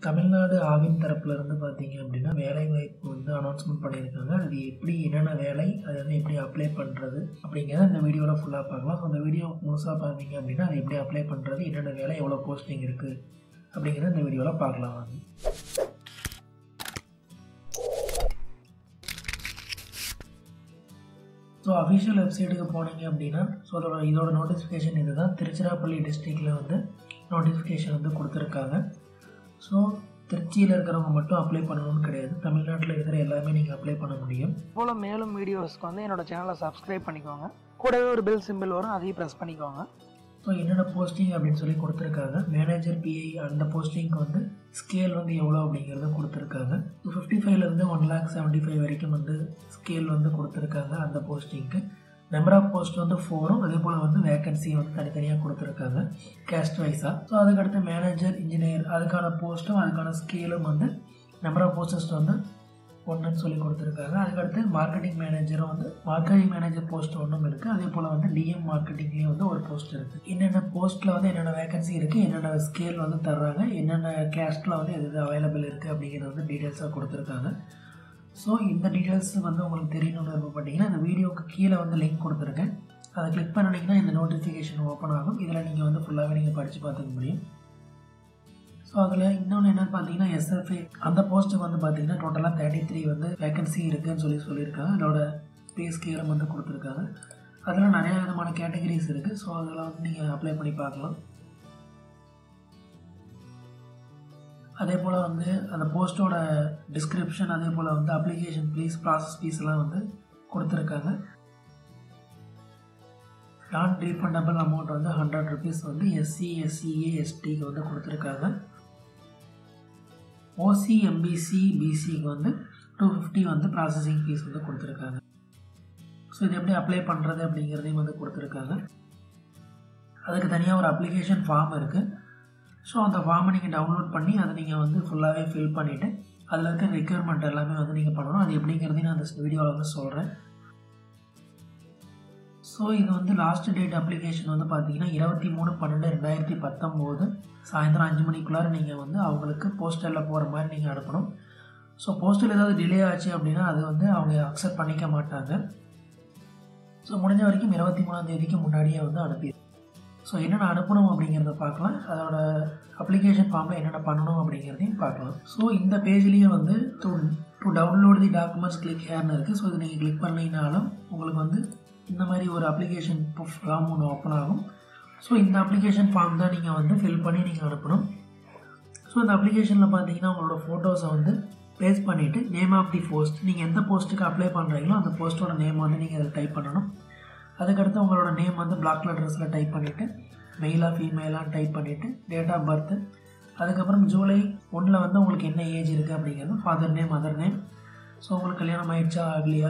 தமிழ்நாடு ஆவின் தரப்புல இருந்து பார்த்தீங்க அப்படின்னா வேலைவாய்ப்பு வந்து அனௌன்ஸ்மெண்ட் பண்ணியிருக்காங்க அது எப்படி என்னென்ன வேலை அதை வந்து எப்படி அப்ளை பண்ணுறது அப்படிங்கிறத இந்த வீடியோவில் ஃபுல்லாக பார்க்கலாம் ஸோ அந்த வீடியோ முழுசாக பார்த்தீங்க அப்படின்னா அதை எப்படி அப்ளை பண்ணுறது என்னென்ன வேலை எவ்வளோ போஸ்டிங் இருக்குது அப்படிங்கிறத இந்த வீடியோவில் பார்க்கலாம் வாங்க ஸோ அஃபிஷியல் வெப்சைட்டுக்கு போனீங்க அப்படின்னா ஸோ அதோட இதோட நோட்டிஃபிகேஷன் இது தான் திருச்சிராப்பள்ளி டிஸ்ட்ரிக்டில் வந்து நோட்டிஃபிகேஷன் வந்து கொடுத்துருக்காங்க ஸோ திருச்சியில் இருக்கிறவங்க மட்டும் அப்ளை பண்ணணும்னு கிடையாது தமிழ்நாட்டில் இருக்கிற எல்லாமே நீங்கள் அப்ளை பண்ண முடியும் போல் மேலும் வீடியோஸ்க்கு வந்து என்னோட சேனலை சப்ஸ்கிரைப் பண்ணிக்கோங்க கூடவே ஒரு பெல் சிம்பிள் வரும் அதையும் ப்ரெஸ் பண்ணிக்கோங்க ஸோ என்னென்ன போஸ்டிங் அப்படின்னு சொல்லி கொடுத்துருக்காங்க மேனேஜர் பிஐ அந்த போஸ்டிங்க்கு வந்து ஸ்கேல் வந்து எவ்வளோ அப்படிங்கிறத கொடுத்துருக்காங்க ஸோ ஃபிஃப்டி ஃபைவ்லேருந்து ஒன் லேக் செவன்ட்டி ஃபைவ் வரைக்கும் வந்து ஸ்கேல் வந்து கொடுத்துருக்காங்க அந்த போஸ்டிங்க்கு நம்பர் ஆஃப் போஸ்ட் வந்து ஃபோரும் அதே போல் வந்து வேகன்சி வந்து தனித்தனியாக கொடுத்துருக்காங்க கேஸ்ட் வைஸாக ஸோ அதுக்கடுத்து மேனேஜர் இன்ஜினியர் அதுக்கான போஸ்ட்டும் அதுக்கான ஸ்கேலும் வந்து நம்பர் ஆஃப் போஸ்டர்ஸ் வந்து ஒன்றுன்னு சொல்லி கொடுத்துருக்காங்க அதுக்கடுத்து மார்க்கெட்டிங் மேனேஜரும் வந்து மார்க்கெட்டிங் மேனேஜர் போஸ்ட் ஒன்றும் இருக்குது அதே போல் வந்து டிஎம் மார்க்கெட்டிங்லேயும் வந்து ஒரு போஸ்ட் இருக்குது என்னென்ன போஸ்ட்டில் வந்து என்னென்ன வேகன்சி இருக்குது என்னென்ன ஸ்கேல் வந்து தர்றாங்க என்னென்ன கேஸ்ட்டில் வந்து எது அவைலபிள் இருக்குது அப்படிங்கிறது வந்து டீட்டெயில்ஸாக கொடுத்துருக்காங்க ஸோ இந்த டீட்டெயில்ஸ் வந்து உங்களுக்கு தெரியணும்னு விருப்பப்பட்டீங்கன்னா இந்த வீடியோவுக்கு கீழே வந்து லிங்க் கொடுத்துருக்கேன் அதை கிளிக் பண்ணிங்கன்னா இந்த நோட்டிஃபிகேஷன் ஓப்பன் ஆகும் இதில் நீங்கள் வந்து ஃபுல்லாகவே நீங்கள் படித்து பார்த்துக்க முடியும் ஸோ அதில் இன்னொன்று என்னென்னு பார்த்தீங்கன்னா எஸ்எஃப்ஏ அந்த போஸ்ட்டுக்கு வந்து பார்த்தீங்கன்னா டோட்டலாக தேர்ட்டி த்ரீ வந்து வேகன்சி இருக்குதுன்னு சொல்லி சொல்லியிருக்காங்க அதோட பே ஸ்கேலம் வந்து கொடுத்துருக்காங்க அதில் நிறைய விதமான கேட்டகரிஸ் இருக்குது ஸோ அதில் வந்து நீங்கள் அப்ளை பண்ணி பார்க்கலாம் அதே போல் வந்து அந்த போஸ்ட்டோட டிஸ்கிரிப்ஷன் அதே போல் வந்து அப்ளிகேஷன் ப்ளீஸ் ப்ராசஸ் ஃபீஸ்லாம் வந்து கொடுத்துருக்காங்க நான் ரீஃபண்டபிள் அமௌண்ட் வந்து ஹண்ட்ரட் ருபீஸ் வந்து எஸ்சி எஸ்சிஏ எஸ்டிக்கு வந்து கொடுத்துருக்காங்க ஓசி எம்பிசி பிசிக்கு வந்து டூ ஃபிஃப்டி வந்து ப்ராசஸிங் ஃபீஸ் வந்து கொடுத்துருக்காங்க ஸோ இது எப்படி அப்ளை பண்ணுறது அப்படிங்கிறதையும் வந்து கொடுத்துருக்காங்க அதுக்கு தனியாக ஒரு அப்ளிகேஷன் ஃபார்ம் இருக்குது ஸோ அந்த ஃபார்மை நீங்கள் டவுன்லோட் பண்ணி அதை நீங்கள் வந்து ஃபுல்லாகவே ஃபில் பண்ணிவிட்டு அதில் இருக்க ரெக்யர்மெண்ட் எல்லாமே வந்து நீங்கள் பண்ணணும் அது எப்படிங்கிறதையும் நான் அந்த வீடியோவில் வந்து சொல்கிறேன் ஸோ இது வந்து லாஸ்ட் டேட் அப்ளிகேஷன் வந்து பார்த்தீங்கன்னா இருபத்தி மூணு பன்னெண்டு ரெண்டாயிரத்தி பத்தொம்போது சாயந்தரம் அஞ்சு மணிக்குள்ளார நீங்கள் வந்து அவங்களுக்கு போஸ்டரில் போகிற மாதிரி நீங்கள் அனுப்பணும் ஸோ போஸ்டல் ஏதாவது டிலே ஆச்சு அப்படின்னா அது வந்து அவங்க அக்செப்ட் பண்ணிக்க மாட்டாங்க ஸோ முடிஞ்ச வரைக்கும் இருபத்தி மூணாம் தேதிக்கு முன்னாடியே வந்து அனுப்பி ஸோ என்னென்ன அனுப்பணும் அப்படிங்கிறத பார்க்கலாம் அதோட அப்ளிகேஷன் ஃபார்மில் என்னென்ன பண்ணணும் அப்படிங்கிறதையும் பார்க்கலாம் ஸோ இந்த பேஜ்லேயே வந்து to to download the documents click ஹேர்னு இருக்குது ஸோ இதை நீங்கள் கிளிக் பண்ணிங்கனாலும் உங்களுக்கு வந்து இந்த மாதிரி ஒரு அப்ளிகேஷன் ஃபார்ம் ஒன்று ஓப்பன் ஆகும் ஸோ இந்த அப்ளிகேஷன் ஃபார்ம் தான் நீங்கள் வந்து ஃபில் பண்ணி நீங்கள் அனுப்பணும் ஸோ இந்த அப்ளிகேஷனில் பார்த்தீங்கன்னா உங்களோட ஃபோட்டோஸை வந்து பேஸ்ட் பண்ணிவிட்டு நேம் ஆஃப் தி போஸ்ட் நீங்கள் எந்த போஸ்ட்டுக்கு அப்ளை பண்ணுறீங்களோ அந்த போஸ்ட்டோட நேம் வந்து நீங்கள் அதில் டைப் பண்ணணும் அதுக்கடுத்து உங்களோட நேம் வந்து பிளாக் லெட்டர்ஸில் டைப் பண்ணிவிட்டு மெயிலாக ஃபீமேலாக டைப் பண்ணிவிட்டு டேட் ஆஃப் பர்த்து அதுக்கப்புறம் ஜூலை ஒன்றில் வந்து உங்களுக்கு என்ன ஏஜ் இருக்குது அப்படிங்கிறது father name mother name so உங்களுக்கு கல்யாணம் ஆயிடுச்சா ஆகலையா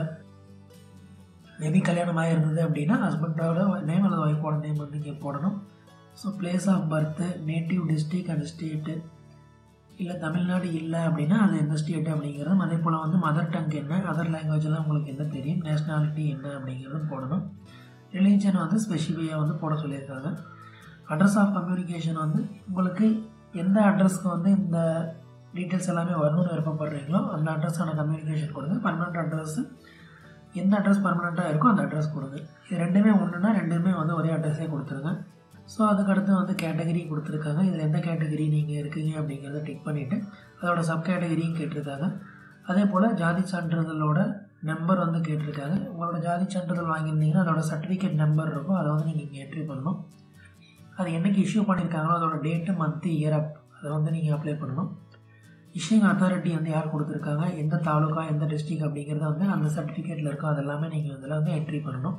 மேபி கல்யாணம் ஆகிருந்தது அப்படின்னா ஹஸ்பண்டோட நேம் அல்லது ஒய்ஃபோட நேம் வந்து இங்கே போடணும் so place of birth native district and state இல்லை தமிழ்நாடு இல்லை அப்படின்னா அது எந்த ஸ்டேட் அப்படிங்கிறதும் அதே போல் வந்து மதர் டங் என்ன அதர் லாங்குவேஜெல்லாம் உங்களுக்கு என்ன தெரியும் நேஷ்னாலிட்டி என்ன அப்படிங்கிறதும் போடணும் ரிலீஜன் வந்து ஸ்பெசிஃபிக்காக வந்து போட சொல்லியிருக்காங்க அட்ரஸ் ஆஃப் கம்யூனிகேஷன் வந்து உங்களுக்கு எந்த அட்ரஸ்க்கு வந்து இந்த டீட்டெயில்ஸ் எல்லாமே வரணும்னு விருப்பப்படுறீங்களோ அந்த அட்ரஸான கம்யூனிகேஷன் கொடுங்க பர்மனெண்ட் அட்ரஸ் எந்த அட்ரஸ் பர்மனெண்ட்டாக இருக்கோ அந்த அட்ரஸ் கொடுங்க இது ரெண்டுமே ஒன்றுனா ரெண்டுமே வந்து ஒரே அட்ரஸே கொடுத்துருங்க ஸோ அதுக்கடுத்து வந்து கேட்டகரி கொடுத்துருக்காங்க இதில் எந்த கேட்டகரி நீங்கள் இருக்கீங்க அப்படிங்கிறத டிக் பண்ணிவிட்டு அதோட சப் கேட்டகரியும் கேட்டிருக்காங்க அதே போல் ஜாதி சான்றிதழோட நம்பர் வந்து கேட்டிருக்காங்க உங்களோட ஜாதி சான்றிதழ் வாங்கியிருந்தீங்கன்னா அதோட சர்டிஃபிகேட் நம்பர் இருக்கும் அதை வந்து நீங்கள் இங்கே என்ட்ரி பண்ணணும் அது என்றைக்கு இஷ்யூ பண்ணியிருக்காங்களோ அதோட டேட்டு மந்த்து இயர் அப் அதை வந்து நீங்கள் அப்ளை பண்ணணும் இஷ்யூங் அத்தாரிட்டி வந்து யார் கொடுத்துருக்காங்க எந்த தாலுக்கா எந்த டிஸ்ட்ரிக் அப்படிங்கிறத வந்து அந்த சர்டிஃபிகேட்டில் இருக்கும் அது எல்லாமே நீங்கள் அதில் வந்து என்ட்ரி பண்ணணும்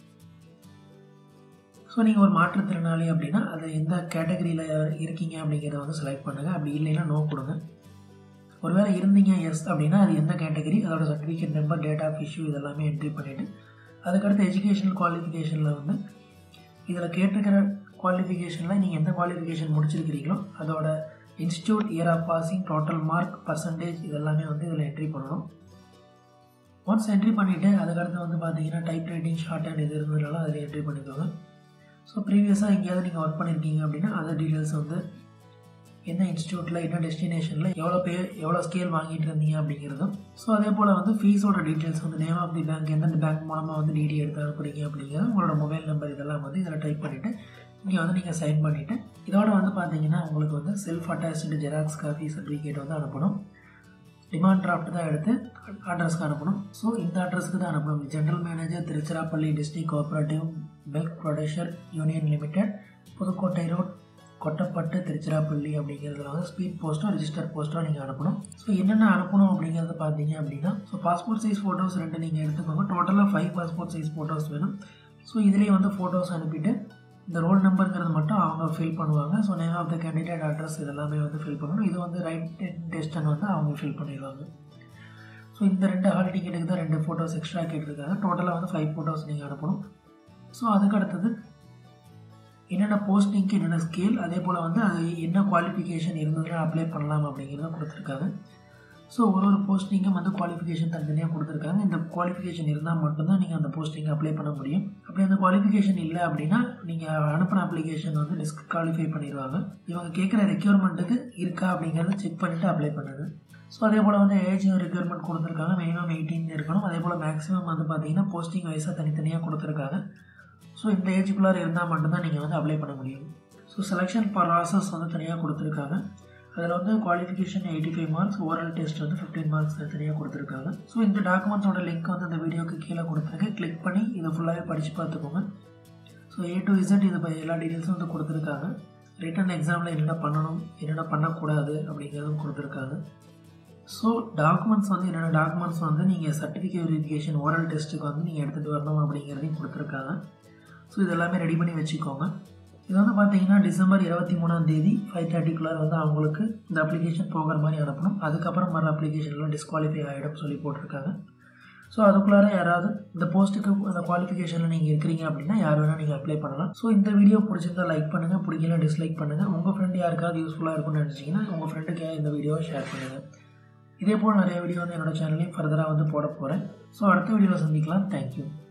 ஸோ நீங்கள் ஒரு மாற்றுத்திறனாளி அப்படின்னா அது எந்த கேட்டகரியில் இருக்கீங்க அப்படிங்கிறத வந்து செலக்ட் பண்ணுங்கள் அப்படி இல்லைன்னா நோ கொடுங்க ஒருவேளை இருந்தீங்க எஸ் அப்படின்னா அது எந்த கேட்டகரி அதோட certificate number date of issue இதெல்லாமே என்ட்ரி பண்ணிவிட்டு அதுக்கடுத்து எஜுகேஷனல் குவாலிஃபிகேஷனில் வந்து இதில் கேட்டிருக்கிற குவாலிஃபிகேஷனில் நீங்கள் எந்த குவாலிஃபிகேஷன் முடிச்சிருக்கிறீங்களோ அதோட institute year of passing total mark percentage இதெல்லாமே வந்து இதில் என்ட்ரி பண்ணணும் ஒன்ஸ் என்ட்ரி பண்ணிவிட்டு அதுக்கடுத்து வந்து பார்த்தீங்கன்னா டைப் ரைட்டிங் ஷார்ட் ஹேண்ட் இது இருந்ததுனால அதில் என்ட்ரி பண்ணிக்கோங்க ஸோ ப்ரீவியஸாக எங்கேயாவது நீங்கள் ஒர்க் பண்ணியிருக்கீங்க அப்படின்னா அதர் டீட்டெயில்ஸ் வந்து என்ன இன்ஸ்டியூட்டில் என்ன டெஸ்டினேஷனில் எவ்வளோ பேர் எவ்வளோ ஸ்கேல் வாங்கிட்டு இருந்தீங்க அப்படிங்கிறதும் ஸோ அதே போல் வந்து ஃபீஸோட டீட்டெயில்ஸ் வந்து நேம் ஆஃப் தி பேங்க் எந்தெந்த பேங்க் மூலமாக வந்து டிடி எடுத்து அனுப்புறீங்க அப்படிங்கிறது உங்களோட மொபைல் நம்பர் இதெல்லாம் வந்து இதில் டைப் பண்ணிவிட்டு இங்கே வந்து நீங்கள் சைன் பண்ணிவிட்டு இதோட வந்து பார்த்தீங்கன்னா உங்களுக்கு வந்து self attach xerox copy certificate வந்து அனுப்பணும் டிமாண்ட் டிராஃப்ட் தான் எடுத்து அட்ரஸ்க்கு அனுப்பணும் ஸோ இந்த அட்ரஸ்க்கு தான் அனுப்பணும் general manager Tiruchirappalli district cooperative milk producer union limited Pudukkottai road Kottappattu Tiruchirappalli அப்படிங்கிறதுல வந்து ஸ்பீட் போஸ்ட்டோ ரிஜிஸ்டர் போஸ்ட்டோ நீங்கள் அனுப்பணும் ஸோ என்னென்ன அனுப்பணும் அப்படிங்கிறத பார்த்தீங்க அப்படின்னா ஸோ பாஸ்போர்ட் சைஸ் ஃபோட்டோஸ் ரெண்டு நீங்கள் எடுத்துக்கோங்க டோட்டலாக ஃபைவ் பாஸ்போர்ட் சைஸ் ஃபோட்டோஸ் வேணும் ஸோ இதுலேயே வந்து ஃபோட்டோஸ் அனுப்பிட்டு இந்த ரோல் நம்பருங்கிறது மட்டும் அவங்க ஃபில் பண்ணுவாங்க so name of the candidate address இதெல்லாமே வந்து ஃபில் பண்ணணும் இது வந்து ரைட் டெஸ்ட்னு வந்து அவங்க ஃபில் பண்ணிடுவாங்க ஸோ இந்த ரெண்டு ஹால் டிக்கெட்டுக்கு தான் ரெண்டு ஃபோட்டோஸ் எக்ஸ்ட்ரா கேட்டிருக்காங்க டோட்டலாக வந்து ஃபைவ் ஃபோட்டோஸ் நீங்கள் அனுப்பணும் ஸோ அதுக்கு அடுத்தது என்னென்ன போஸ்டிங்க்கு என்னென்ன ஸ்கேல் அதே போல் வந்து அது என்ன குவாலிஃபிகேஷன் இருந்ததுன்னா அப்ளை பண்ணலாம் அப்படிங்கிறத கொடுத்துருக்காங்க ஸோ ஒரு ஒரு போஸ்டிங்கும் வந்து குவாலிஃபிகேஷன் தனித்தனியாக கொடுத்துருக்காங்க இந்த குவாலிஃபிகேஷன் இருந்தால் மட்டும்தான் நீங்கள் அந்த போஸ்டிங் அப்ளை பண்ண முடியும் அப்படி அந்த குவாலிஃபிகேஷன் இல்லை அப்படின்னா நீங்கள் அனுப்பின அப்ளிகேஷன் வந்து டிஸ்குவாலிஃபை பண்ணிடுவாங்க இவங்க கேட்குற ரெக்யூர்மெண்ட்டுக்கு இருக்கா அப்படிங்கிறத செக் பண்ணிவிட்டு அப்ளை பண்ணுங்கள் ஸோ அதே போல் வந்து ஏஜ் ரெக்யூர்மெண்ட் கொடுத்துருக்காங்க மினிமம் எயிட்டீன் இருக்கணும் அதே போல் மேக்ஸிமம் வந்து பார்த்தீங்கன்னா போஸ்டிங் வைஸாக தனித்தனியாக கொடுத்துருக்காங்க ஸோ இந்த ஏஜுக்குள்ளார இருந்தால் மட்டும்தான் நீங்கள் வந்து அப்ளை பண்ண முடியும் ஸோ செலெக்ஷன் ப்ராசஸ் வந்து தனியாக கொடுத்துருக்காங்க அதில் வந்து qualification eighty five marks oral test வந்து ஃபிஃப்டீன் மார்க்ஸ் தனியாக கொடுத்துருக்காங்க ஸோ இந்த டாக்குமெண்ட்ஸோட லிங்க் வந்து இந்த வீடியோக்கு கீழே கொடுத்துருக்கேன் கிளிக் பண்ணி இதை ஃபுல்லாகவே படித்து பார்த்துக்கோங்க ஸோ ஏ டு இசட் இது ப- எல்லா டீட்டெயில்ஸும் வந்து கொடுத்துருக்காங்க ரிட்டன் எக்ஸாமில் என்னென்ன பண்ணணும் என்னென்ன பண்ணக்கூடாது அப்படிங்கிறதும் கொடுத்துருக்காங்க ஸோ டாக்குமெண்ட்ஸ் வந்து என்னென்ன டாக்குமெண்ட்ஸ் வந்து நீங்கள் சர்டிஃபிகேட் வெரிஃபிகேஷன் ஓரல் டெஸ்ட்டுக்கு வந்து நீங்கள் எடுத்துகிட்டு வரணும் அப்படிங்கிறதையும் கொடுத்துருக்காங்க ஸோ இது எல்லாமே ரெடி பண்ணி வச்சுக்கோங்க இது வந்து பார்த்தீங்கன்னா டிசம்பர் இருபத்தி மூணாம் தேதி ஃபைவ் தேர்ட்டிக்குள்ளார வந்து அவங்களுக்கு இந்த அப்ளிகேஷன் போகிற மாதிரி அனுப்பணும் அதுக்கப்புறம் வர அப்ளிகேஷன்லாம் டிஸ்குவாலிஃபை ஆகிடும் சொல்லி போட்டிருக்காங்க ஸோ அதுக்குள்ளார யாராவது இந்த போஸ்ட்டுக்கு அந்த குவாலிஃபிகேஷனில் நீங்கள் இருக்கிறீங்க அப்படின்னா யார் வேணால் நீங்கள் அப்ளை பண்ணலாம் ஸோ இந்த வீடியோ பிடிச்சிருந்தா லைக் பண்ணுங்கள் பிடிக்கல டிஸ்லைக் பண்ணுங்கள் உங்கள் ஃப்ரெண்டு யாருக்காவது யூஸ்ஃபுல்லாக இருக்கும்னு நினச்சிங்கன்னா உங்கள் ஃப்ரெண்டுக்கு இந்த வீடியோவை ஷேர் பண்ணுங்கள் இதே போல் நிறைய வீடியோ வந்து என்னோட சேனல்லையும் ஃபர்தராக வந்து போட போகிறேன் ஸோ அடுத்த வீடியோவில் சந்திக்கலாம் தேங்க்யூ